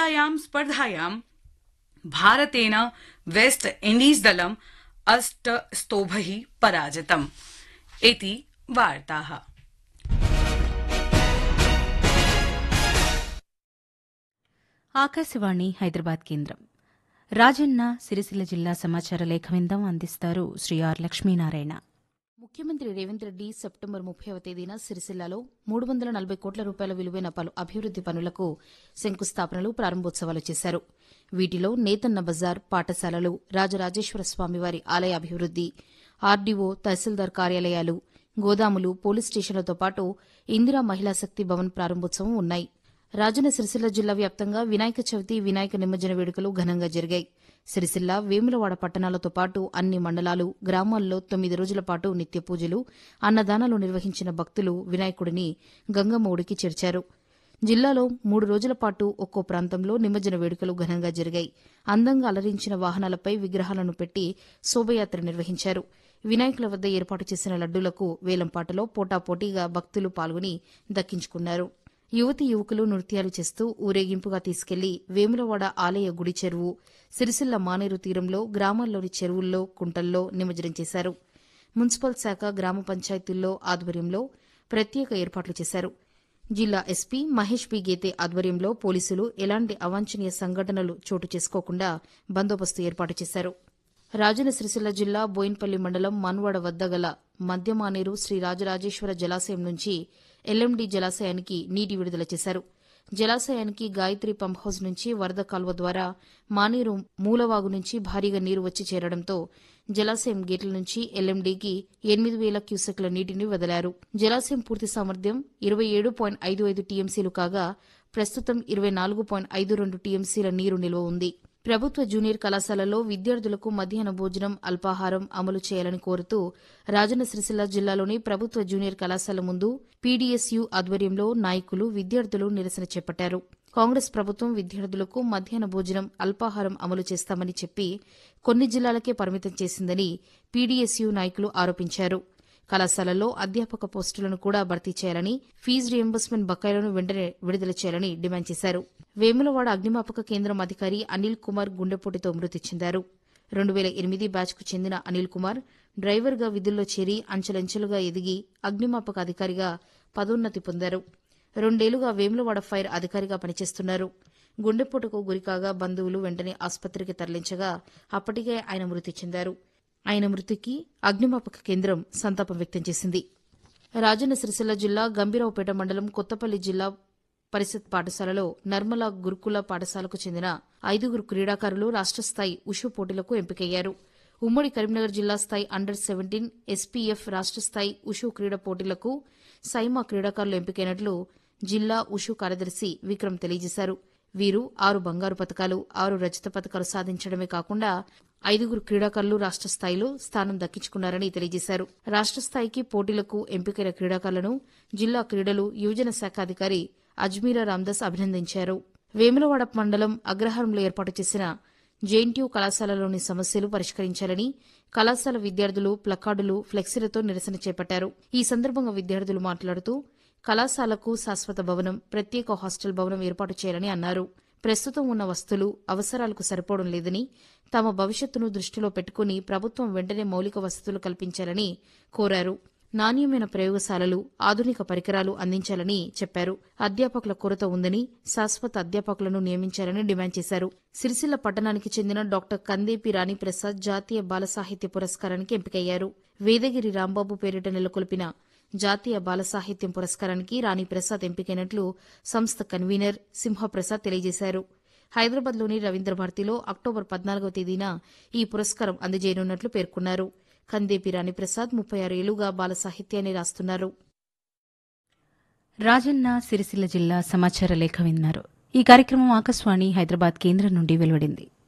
अस्यां स्पर्धायां भारतेन वेस्ट इण्डीज दलम् अष्ट स्तोभैः पराजितम् इति वार्ताः ఆకాశవాణి హైదరాబాద్ కేంద్రం రాజన్న సిరిసిల్ల జిల్లా సమాచార లేఖ విందం అందిస్తారు శ్రీ ఆర్ లక్ష్మీనారాయణ ముఖ్యమంత్రి రేవంత్ రెడ్డి సెప్టెంబర్ ముప్పైవ తేదీన సిరిసిల్లాలో మూడు వందల నలభై కోట్ల రూపాయల విలువైన పలు అభివృద్ది పనులకు శంకుస్థాపనలు ప్రారంభోత్సవాలు చేశారు వీటిలో నేతన్న బజార్ పాఠశాలలు రాజరాజేశ్వర స్వామివారి ఆలయ అభివృద్ది ఆర్డీఓ తహసీల్దార్ కార్యాలయాలు గోదాములు పోలీస్ స్టేషన్లతో పాటు ఇందిరా మహిళా శక్తి భవన్ ప్రారంభోత్సవం ఉన్నాయి రాజన్న సిరిసిల్ల జిల్లా వ్యాప్తంగా వినాయక చవితి వినాయక నిమజ్జన వేడుకలు ఘనంగా జరిగాయి సిరిసిల్ల వేములవాడ పట్టణాలతో పాటు అన్ని మండలాలు గ్రామాల్లో తొమ్మిది రోజుల పాటు నిత్య పూజలు అన్నదానాలు నిర్వహించిన భక్తులు వినాయకుడిని గంగమ్మ ఒడికి చేర్చారు జిల్లాలో మూడు రోజుల పాటు ఒక్కో ప్రాంతంలో నిమజ్జన వేడుకలు ఘనంగా జరిగాయి అందంగా అలరించిన వాహనాలపై విగ్రహాలను పెట్టి శోభయాత్ర నిర్వహించారు వినాయకుల వద్ద ఏర్పాటు చేసిన లడ్డూలకు వేలంపాటలో పోటాపోటీగా భక్తులు పాల్గొని దక్కించుకున్నారు యువతి యువకులు నృత్యాలు చేస్తూ ఊరేగింపుగా తీసుకెళ్లి వేములవాడ ఆలయ గుడి చెరువు సిరిసిల్ల మానేరు తీరంలో గ్రామాల్లోని చెరువుల్లో కుంటల్లో నిమజ్జనం చేశారు మున్సిపల్ శాఖ గ్రామ పంచాయతీల్లో ఆధ్వర్యంలో ప్రత్యేక ఏర్పాట్లు చేశారు జిల్లా ఎస్పీ మహేష్ పి గీతే ఆధ్వర్యంలో పోలీసులు ఎలాంటి అవాంఛనీయ సంఘటనలు చోటు చేసుకోకుండా బందోబస్తు ఏర్పాటు చేశారు రాజన్న సిరిసిల్ల జిల్లా బోయిన్పల్లి మండలం మన్వాడ వద్ద గల మధ్యమానేరు శ్రీ రాజరాజేశ్వర జలాశయం నుంచి ఎల్ఎండి జలాశయానికి నీటి విడుదల చేశారు జలాశయానికి గాయత్రి పంప్ హౌస్ నుంచి వరద కాల్వ ద్వారా మానేరు మూలవాగు నుంచి భారీగా నీరు వచ్చి చేరడంతో జలాశయం గేట్ల నుంచి ఎల్ఎండీకి ఎనిమిది వేల క్యూసెక్ల నీటిని వదిలారు జలాశయం పూర్తి సామర్థ్యం ఇరవై ఏడు పాయింట్ ఐదు ఐదు టీఎంసీలు కాగా ప్రస్తుతం ఇరవై నాలుగు పాయింట్ ఐదు రెండు టీఎంసీల నీరు నిల్వ ఉంది ప్రభుత్వ జూనియర్ కళాశాలలో విద్యార్థులకు మధ్యాహ్న భోజనం అల్పాహారం అమలు చేయాలని కోరుతూ రాజన్న సిరిసిల్ల జిల్లాలోని ప్రభుత్వ జూనియర్ కళాశాల ముందు పీడీఎస్యు ఆధ్వర్యంలో నాయకులు విద్యార్థులు నిరసన చేపట్టారు కాంగ్రెస్ ప్రభుత్వం విద్యార్థులకు మధ్యాహ్న భోజనం అల్పాహారం అమలు చేస్తామని చెప్పి కొన్ని జిల్లాలకే పరిమితం చేసిందని పీడీఎస్యు నాయకులు ఆరోపించారు కళాశాలల్లో అధ్యాపక పోస్టులను కూడా భర్తీ చేయాలని ఫీజు రియంబర్స్మెంట్ బకాయిలను వెంటనే విడుదల చేయాలని డిమాండ్ చేశారు వేములవాడ అగ్నిమాపక కేంద్రం అధికారి అనిల్ కుమార్ గుండెపోటుతో మృతి చెందారు రెండు వేల ఎనిమిది బ్యాచ్కు చెందిన అనిల్ కుమార్ డ్రైవర్గా విధుల్లో చేరి అంచెలంచెలుగా ఎదిగి అగ్నిమాపక అధికారిగా పదోన్నతి పొందారు రెండేళ్లుగా వేములవాడ ఫైర్ అధికారిగా పనిచేస్తున్నారు గుండెపోటుకు గురికాగా బంధువులు వెంటనే ఆసుపత్రికి తరలించగా అప్పటికే ఆయన మృతి చెందారు ఆయన మృతికి అగ్నిమాపక కేంద్రం సంతాపం వ్యక్తం చేసింది రాజన్న సిరిసిల్ల జిల్లా గంభీరావుపేట మండలం కొత్తపల్లి జిల్లా పరిషత్ పాఠశాలలో నర్మల గురుకుల పాఠశాలకు చెందిన ఐదుగురు క్రీడాకారులు రాష్ట్ర స్థాయి ఉషు పోటీలకు ఎంపికయ్యారు ఉమ్మడి కరీంనగర్ జిల్లా స్థాయి అండర్ సెవెంటీన్ ఎస్పీఎఫ్ రాష్ట్ర స్థాయి ఉషు క్రీడా పోటీలకు సైమా క్రీడాకారులు ఎంపికైనట్లు జిల్లా ఉషు కార్యదర్శి విక్రమ్ తెలియజేశారు వీరు ఆరు బంగారు పతకాలు ఆరు రజత పతకాలు సాధించడమే కాకుండా ఐదుగురు క్రీడాకారులు రాష్ట్ర స్థాయిలో స్థానం దక్కించుకున్నారని తెలియజేశారు రాష్ట్ర స్థాయికి పోటీలకు ఎంపికైన క్రీడాకారులను జిల్లా క్రీడలు యువజన శాఖ అధికారి అజ్మీరా రామ్దాస్ అభినందించారు వేములవాడ మండలం అగ్రహారంలో ఏర్పాటు చేసిన జేఎన్టీయూ కళాశాలలోని సమస్యలు పరిష్కరించాలని కళాశాల విద్యార్థులు ప్లకార్డులు ఫ్లెక్సీలతో నిరసన చేపట్టారు ఈ సందర్భంగా విద్యార్థులు మాట్లాడుతూ కళాశాలకు శాశ్వత భవనం ప్రత్యేక హాస్టల్ భవనం ఏర్పాటు చేయాలని అన్నారు ప్రస్తుతం ఉన్న వస్తువులు అవసరాలకు సరిపోవడం లేదని తమ భవిష్యత్తును దృష్టిలో పెట్టుకుని ప్రభుత్వం వెంటనే మౌలిక వసతులు కల్పించాలని కోరారు నాణ్యమైన ప్రయోగశాలలు ఆధునిక పరికరాలు అందించాలని చెప్పారు అధ్యాపకుల కొరత ఉందని శాశ్వత అధ్యాపకులను నియమించాలని డిమాండ్ చేశారు సిరిసిల్ల పట్టణానికి చెందిన డాక్టర్ కందేపి రాణి ప్రసాద్ జాతీయ బాల సాహిత్య పురస్కారానికి ఎంపికయ్యారు వేదగిరి రాంబాబు పేరిట నెలకొల్పిన జాతీయ బాల సాహిత్యం పురస్కారానికి రాణి ప్రసాద్ ఎంపికైనట్లు సంస్థ కన్వీనర్ సింహప్రసాద్ తెలియజేశారు హైదరాబాద్లోని రవీంద్ర భారతిలో అక్టోబర్ పద్నాలుగవ తేదీన ఈ పురస్కారం అందజేయనున్నట్లు పేర్కొన్నారు కందేపి రాణి ప్రసాద్ ముప్పై ఆరు ఏళ్లుగా బాల సాహిత్యాన్ని రాస్తున్నారు రాజన్న సిరిసిల్ల జిల్లా సమాచార లేఖ విన్నారు ఈ కార్యక్రమం ఆకాశవాణి హైదరాబాద్ కేంద్రం నుండి వెలువడింది